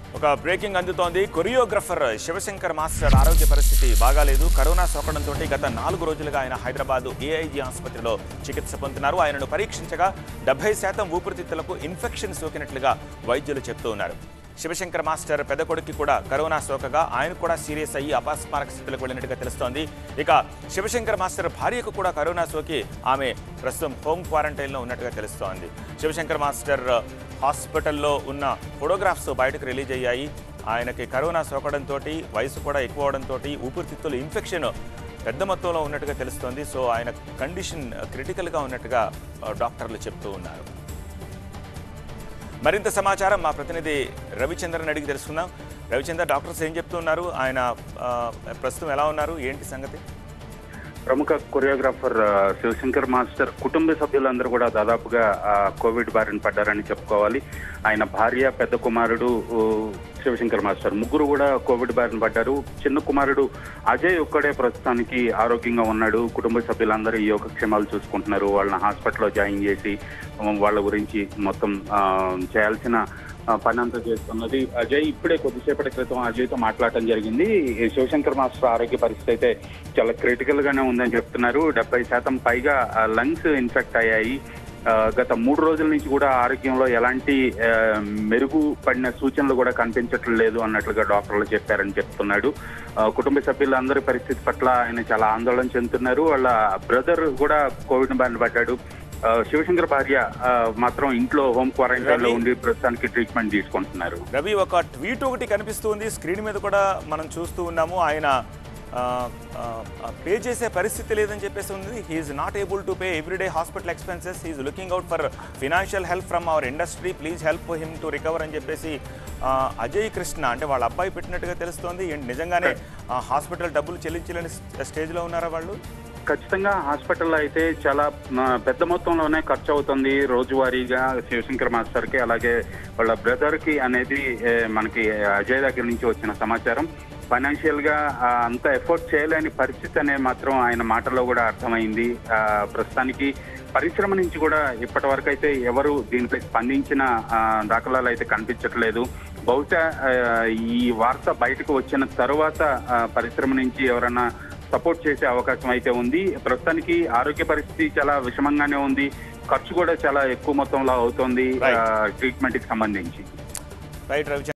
ఒక బ్రేకింగ్ అందుతోంది choreographer Shivshankar master ఆరోగ్య పరిస్థితి బాగాలేదు కరోనా సోకడంతో గత నాలుగు రోజులుగా ఆయన హైదరాబాద్ ఏఐజీ ఆసుపత్రిలో చికిత్స పొందుతున్నారు ఆయనను పరీక్షించగా డెబ్బై శాతం ఊపిరితిత్తులకు ఇన్ఫెక్షన్ సోకినట్లుగా వైద్యులు చెప్తూ ఉన్నారు శివశంకర్ మాస్టర్ పెద్ద కొడుక్కి కూడా కరోనా సోకగా ఆయన కూడా సీరియస్ అయ్యి అపాస్మారక స్థితిలోకి వెళ్ళినట్టుగా తెలుస్తోంది ఇక శివశంకర్ మాస్టర్ భార్యకు కూడా కరోనా సోకి ఆమె ప్రస్తుతం హోమ్ క్వారంటైన్లో ఉన్నట్టుగా తెలుస్తోంది శివశంకర్ మాస్టర్ హాస్పిటల్లో ఉన్న ఫోటోగ్రాఫ్స్ బయటకు రిలీజ్ అయ్యాయి ఆయనకి కరోనా సోకడంతో వయసు కూడా ఎక్కువ అవడంతో ఊపిరితిత్తుల ఇన్ఫెక్షన్ పెద్ద మొత్తంలో ఉన్నట్టుగా తెలుస్తోంది సో ఆయన కండిషన్ క్రిటికల్గా ఉన్నట్టుగా ఆ, డాక్టర్లు చెప్తూ ఉన్నారు మరింత సమాచారం మా ప్రతినిధి రవిచంద్రన్ అడిగి తెలుసుకుందాం రవిచంద్ర డాక్టర్స్ ఏం చెప్తున్నారు ఆయన ఆ, ప్రస్తుతం ఎలా ఉన్నారు ఏంటి సంగతి ప్రముఖ కొరియోగ్రాఫర్ ఆ, శివశంకర్ మాస్టర్ కుటుంబ సభ్యులందరూ కూడా దాదాపుగా ఆ, కోవిడ్ బారిన పడ్డారని చెప్పుకోవాలి ఆయన భార్య పెద్ద కుమారుడు ఊ, శివశంకర్ మాస్టర్ ముగ్గురు కూడా కోవిడ్ బారిన పడ్డారు చిన్న కుమారుడు అజయ్ ఒక్కడే ప్రస్తుతానికి ఆరోగ్యంగా ఉన్నాడు కుటుంబ సభ్యులందరూ ఈ యోగక్షేమాలు చూసుకుంటున్నారు వాళ్ళని హాస్పిటల్లో జాయిన్ చేసి ఉమ్, వాళ్ళ గురించి మొత్తం ఆ, చేయాల్సిన ఆ, పని అంతా చేస్తున్నది అజయ్ ఇప్పుడే కొద్దిసేపటి క్రితం అజయ్తో మాట్లాడటం జరిగింది ఈ శివశంకర్ మాస్టర్ ఆరోగ్య పరిస్థితి అయితే చాలా క్రిటికల్ గానే ఉందని చెప్తున్నారు డెబ్బై శాతం పైగా లంగ్స్ ఇన్ఫెక్ట్ అయ్యాయి ఆ, గత మూడు రోజుల నుంచి కూడా ఆరోగ్యంలో ఎలాంటి ఆ, మెరుగుపడిన సూచనలు కూడా కనిపించట్లేదు అన్నట్లుగా డాక్టర్లు చెప్పారని చెప్తున్నాడు ఆ, కుటుంబ సభ్యులందరి పరిస్థితి పట్ల ఆయన చాలా ఆందోళన చెందుతున్నారు వాళ్ళ బ్రదర్ కూడా కోవిడ్ బారిన పడ్డాడు ఆ, శివశంకర్ భార్య ఆ, మాత్రం ఇంట్లో హోమ్ క్వారంటైన్ లో రవి? ఉండి ప్రస్తుతానికి ట్రీట్మెంట్ తీసుకుంటున్నారు రవి ఒక ట్వీట్ ఒకటి కనిపిస్తుంది స్క్రీన్ మీద కూడా మనం చూస్తూ ఉన్నాము ఆయన ఆ, ఆ, పే చేసే పరిస్థితి లేదని చెప్పేసి ఉంది he's not able to pay everyday hospital expenses he's looking out for financial help from our industry please help him to recover అని చెప్పేసి ఆ, అజయ్ కృష్ణ అంటే వాళ్ళ అబ్బాయి పెట్టినట్టుగా తెలుస్తోంది ఏంటి నిజంగానే ఆ, హాస్పిటల్ డబ్బులు చెల్లించలేని స్టేజ్లో ఉన్నారా వాళ్ళు ఖచ్చితంగా హాస్పిటల్లో అయితే చాలా ఆ, పెద్ద మొత్తంలోనే ఖర్చు అవుతుంది రోజువారీగా శివశంకర్ మాస్టర్ కి అలాగే వాళ్ళ బ్రదర్ కి అనేది ఏ, మనకి అజయ్ దగ్గర నుంచి వచ్చిన సమాచారం ఫైనాన్షియల్ గా ఆ, అంత ఎఫోర్ట్ చేయలేని పరిస్థితి అనేది మాత్రం ఆయన మాటల్లో కూడా అర్థమైంది ఆ, ప్రస్తుతానికి పరిశ్రమ నుంచి కూడా ఇప్పటి వరకు అయితే ఎవరు దీనిపై స్పందించిన ఆ, దాఖలాలు అయితే కనిపించట్లేదు బహుశా ఆ, ఈ వార్త బయటకు వచ్చిన తరువాత ఆ, పరిశ్రమ నుంచి ఎవరైనా సపోర్ట్ చేసే అవకాశం అయితే ఉంది ప్రస్తుతానికి ఆరోగ్య పరిస్థితి చాలా విషమంగానే ఉంది ఖర్చు కూడా చాలా ఎక్కువ మొత్తంలో అవుతోంది Right. ట్రీట్మెంట్ కి సంబంధించి రైట్ రవి